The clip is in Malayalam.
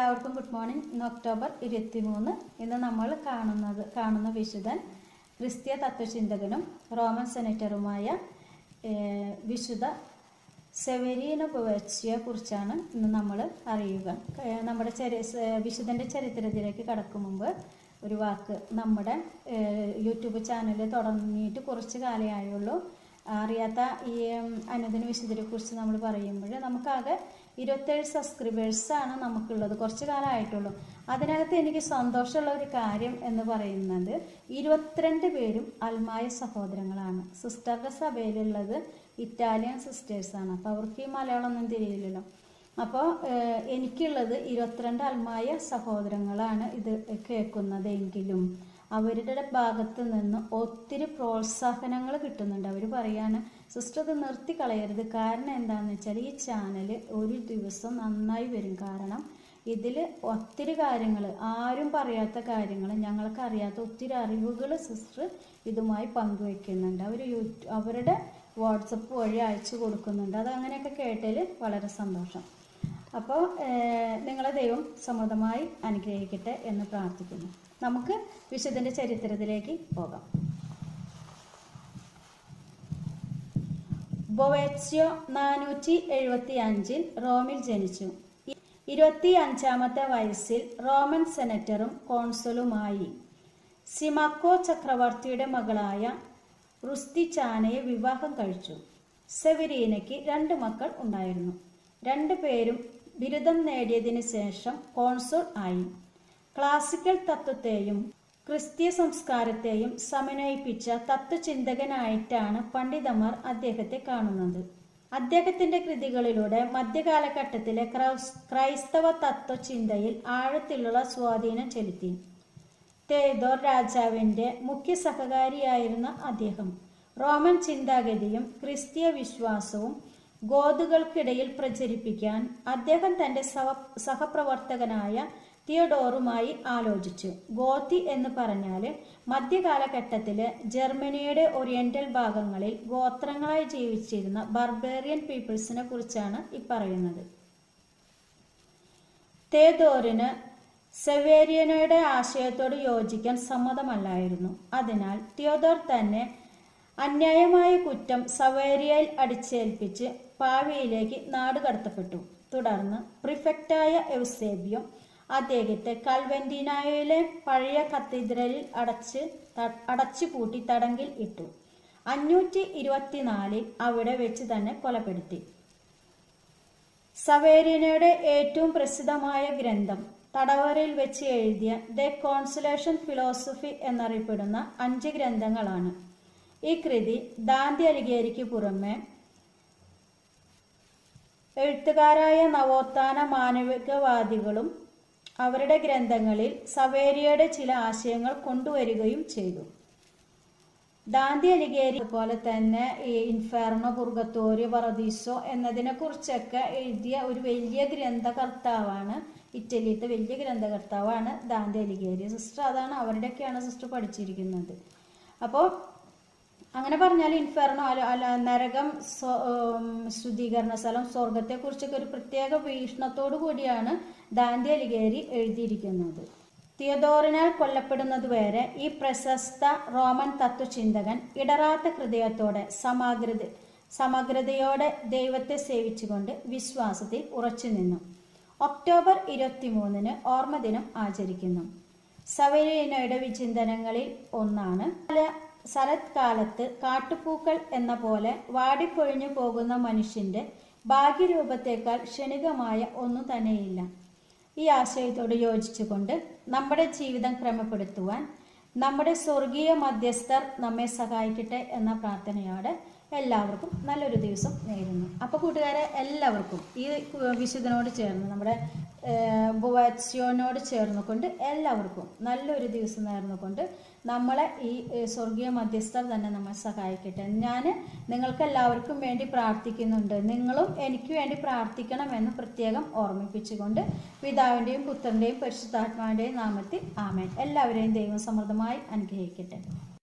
എല്ലാവർക്കും ഗുഡ് മോർണിംഗ് ഇന്ന് ഒക്ടോബർ ഇരുപത്തി മൂന്ന് ഇന്ന് നമ്മൾ കാണുന്നത് കാണുന്ന വിശുദ്ധൻ ക്രിസ്തീയ തത്വചിന്തകനും റോമൻ സെനറ്ററുമായ ഏഹ്, വിശുദ്ധ സെവരീന ബുവച്ചിയെ കുറിച്ചാണ് ഇന്ന് നമ്മൾ അറിയുക ഏഹ്, നമ്മുടെ ചരി സ- വിശുദ്ധൻ്റെ ചരിത്രത്തിലേക്ക് കടക്കും മുമ്പ് ഒരു വാക്ക് നമ്മുടെ ഏഹ്, യൂട്യൂബ് ചാനൽ തുടങ്ങിയിട്ട് കുറച്ച് കാലമേ ആയുള്ളൂ അറിയാത്ത ഈ ഉം, അനുദിന വിശുദ്ധരെ കുറിച്ച് നമ്മൾ പറയുമ്പോൾ നമുക്കാകെ ഇരുപത്തേഴ് സബ്സ്ക്രൈബേഴ്സാണ് നമുക്കുള്ളത് കുറച്ച് കാലമായിട്ടുള്ളൂ അതിനകത്ത് എനിക്ക് സന്തോഷമുള്ള ഒരു കാര്യം എന്ന് പറയുന്നത് ഇരുപത്തിരണ്ട് പേരും അൽമായ സഹോദരങ്ങളാണ് സിസ്റ്ററുടെ സഭയിലുള്ളത് ഇറ്റാലിയൻ സിസ്റ്റേഴ്സാണ് അപ്പോൾ അവർക്ക് ഈ മലയാളമൊന്നും തിരിയില്ലല്ലോ അപ്പോൾ ഏഹ്, എനിക്കുള്ളത് ഇരുപത്തിരണ്ട് അൽമായ സഹോദരങ്ങളാണ് ഇത് കേൾക്കുന്നതെങ്കിലും അവരുടെ ഭാഗത്ത് നിന്ന് ഒത്തിരി പ്രോത്സാഹനങ്ങൾ കിട്ടുന്നുണ്ട് അവർ പറയാണ് സിസ്റ്റർ ഇത് നിർത്തി കളയരുത് കാരണം എന്താണെന്ന് വെച്ചാൽ ഈ ചാനൽ ഒരു ദിവസം നന്നായി വരും കാരണം ഇതിൽ ഒത്തിരി കാര്യങ്ങൾ ആരും പറയാത്ത കാര്യങ്ങൾ ഞങ്ങൾക്ക് അറിയാത്ത ഒത്തിരി അറിവുകൾ സിസ്റ്റർ ഇതുമായി പങ്കുവെക്കുന്നുണ്ട് അവർ യൂട്യൂ അവരുടെ വാട്സപ്പ് വഴി അയച്ചു കൊടുക്കുന്നുണ്ട് അത് അങ്ങനെയൊക്കെ കേട്ടതിൽ വളരെ സന്തോഷം അപ്പോൾ നിങ്ങളെ ദൈവം സമൃദ്ധമായി അനുഗ്രഹിക്കട്ടെ എന്ന് പ്രാർത്ഥിക്കുന്നു നമുക്ക് വിശുദ്ധൻ്റെ ചരിത്രത്തിലേക്ക് പോകാം ബൊവേറ്റ്സ്യോ നാനൂറ്റി എഴുപത്തി അഞ്ചിൽ റോമിൽ ജനിച്ചു ഇരുപത്തി അഞ്ചാമത്തെ വയസ്സിൽ റോമൻ സെനറ്ററും കോൺസുലുമായി സിമാക്കോ ചക്രവർത്തിയുടെ മകളായ റുസ്തിച്ചാനയെ വിവാഹം കഴിച്ചു സെവരീനയ്ക്ക് രണ്ട് മക്കൾ ഉണ്ടായിരുന്നു രണ്ടു പേരും ബിരുദം നേടിയതിനു ശേഷം കോൺസുൾ ആയി ക്ലാസിക്കൽ തത്വത്തെയും ക്രിസ്തീയ സംസ്കാരത്തെയും സമന്വയിപ്പിച്ച തത്വചിന്തകനായിട്ടാണ് പണ്ഡിതന്മാർ അദ്ദേഹത്തെ കാണുന്നത് അദ്ദേഹത്തിന്റെ കൃതികളിലൂടെ മധ്യകാലഘട്ടത്തിലെ ക്രൈസ്- ക്രൈസ്തവ തത്വചിന്തയിൽ ആഴത്തിലുള്ള സ്വാധീനം ചെലുത്തി തേദോർ രാജാവിന്റെ മുഖ്യ സഹകാരിയായിരുന്ന അദ്ദേഹം റോമൻ ചിന്താഗതിയും ക്രിസ്തീയ വിശ്വാസവും ഗോതുകൾക്കിടയിൽ പ്രചരിപ്പിക്കാൻ അദ്ദേഹം തന്റെ സഹ സഹപ്രവർത്തകനായ തിയഡോറുമായി ആലോചിച്ചു ഗോത്തി എന്ന് പറഞ്ഞാൽ മധ്യകാലഘട്ടത്തില് ജർമ്മനിയുടെ ഓറിയന്റൽ ഭാഗങ്ങളിൽ ഗോത്രങ്ങളായി ജീവിച്ചിരുന്ന ബർബേറിയൻ പീപ്പിൾസിനെ കുറിച്ചാണ് ഈ പറയുന്നത് തേദോറിന് സെവേരിയനയുടെ ആശയത്തോട് യോജിക്കാൻ സമ്മതമല്ലായിരുന്നു അതിനാൽ തിയോദോർ തന്നെ അന്യായമായ കുറ്റം സവേരിയയിൽ അടിച്ചേൽപ്പിച്ച് പാവിയിലേക്ക് നാട് കടത്തപ്പെട്ടു തുടർന്ന് പ്രിഫക്റ്റായ എവ്സേബിയോ അദ്ദേഹത്തെ കൽവെന്റിനായയിലെ പഴയ കത്തീഡ്രലിൽ അടച്ച് ത- അടച്ചുപൂട്ടി തടങ്കിൽ ഇട്ടു അഞ്ഞൂറ്റി ഇരുപത്തിനാലിൽ അവിടെ വെച്ച് തന്നെ കൊലപ്പെടുത്തി സവേരിയനയുടെ ഏറ്റവും പ്രസിദ്ധമായ ഗ്രന്ഥം തടവറയിൽ വെച്ച് എഴുതിയ ദ കോൺസുലേഷൻ ഫിലോസഫി എന്നറിയപ്പെടുന്ന അഞ്ച് ഗ്രന്ഥങ്ങളാണ് ഈ കൃതി ദാന്തി അലിഗേരിക്ക് പുറമെ എഴുത്തുകാരായ നവോത്ഥാന മാനവികവാദികളും അവരുടെ ഗ്രന്ഥങ്ങളിൽ സവേരിയയുടെ ചില ആശയങ്ങൾ കൊണ്ടുവരികയും ചെയ്തു ദാന്തി അലിഗേരി പോലെ തന്നെ ഈ ഇൻഫെർണോ പുർഗത്തോരി പറദീസോ എന്നതിനെ കുറിച്ചൊക്കെ എഴുതിയ ഒരു വലിയ ഗ്രന്ഥകർത്താവാണ് ഇറ്റലിയിലത്തെ വലിയ ഗ്രന്ഥകർത്താവാണ് ദാന്തി അലിഗേരി സിസ്റ്റർ അതാണ് അവരുടെയൊക്കെയാണ് സിസ്റ്റർ പഠിച്ചിരിക്കുന്നത് അപ്പോൾ അങ്ങനെ പറഞ്ഞാൽ ഇൻഫെർണോ അല്ല അല്ല നരകം സ്വ- ഉം, ശുദ്ധീകരണ സ്ഥലം സ്വർഗത്തെക്കുറിച്ചൊക്കെ ഒരു പ്രത്യേക വീക്ഷണത്തോടു കൂടിയാണ് ദാന്തി അലിഗേരി എഴുതിയിരിക്കുന്നത് തിയദോറിനാൽ കൊല്ലപ്പെടുന്നതുവരെ ഈ പ്രശസ്ത റോമൻ തത്വചിന്തകൻ ഇടറാത്ത ഹൃദയത്തോടെ സമഗ്രത സമഗ്രതയോടെ ദൈവത്തെ സേവിച്ചുകൊണ്ട് വിശ്വാസത്തിൽ ഉറച്ചു നിന്നു ഒക്ടോബർ ഇരുപത്തിമൂന്നിന് ഓർമ്മദിനം ആചരിക്കുന്നു സവരീനയുടെ വിചിന്തനങ്ങളിൽ ഒന്നാണ് പല ശരത്കാലത്ത് കാട്ടുപൂക്കൾ എന്ന പോലെ വാടിക്കൊഴിഞ്ഞു പോകുന്ന മനുഷ്യന്റെ ഭാഗ്യരൂപത്തേക്കാൾ ക്ഷണികമായ ഒന്നും തന്നെയില്ല ഈ ആശയത്തോട് യോജിച്ചുകൊണ്ട് നമ്മുടെ ജീവിതം ക്രമപ്പെടുത്തുവാൻ നമ്മുടെ സ്വർഗീയ മധ്യസ്ഥർ നമ്മെ സഹായിക്കട്ടെ എന്ന പ്രാർത്ഥനയോടെ എല്ലാവർക്കും നല്ലൊരു ദിവസം നേരുന്നു അപ്പോൾ കൂട്ടുകാരെ എല്ലാവർക്കും ഈ വിശുദ്ധനോട് ചേർന്ന് നമ്മുടെ ബുവാറ്റ്സിയോനോട് ചേർന്നുകൊണ്ട് എല്ലാവർക്കും നല്ലൊരു ദിവസം നേർന്നുകൊണ്ട് നമ്മളെ ഈ ഏഹ്, സ്വർഗീയ മധ്യസ്ഥർ തന്നെ നമ്മെ സഹായിക്കട്ടെ ഞാൻ നിങ്ങൾക്ക് എല്ലാവർക്കും വേണ്ടി പ്രാർത്ഥിക്കുന്നുണ്ട് നിങ്ങളും എനിക്ക് വേണ്ടി പ്രാർത്ഥിക്കണമെന്ന് പ്രത്യേകം ഓർമ്മിപ്പിച്ചുകൊണ്ട് പിതാവിൻ്റെയും പുത്രൻ്റെയും പരിശുദ്ധാത്മാവിൻ്റെയും നാമത്തിൽ ആമേൻ എല്ലാവരെയും ദൈവം സമൃദ്ധമായി അനുഗ്രഹിക്കട്ടെ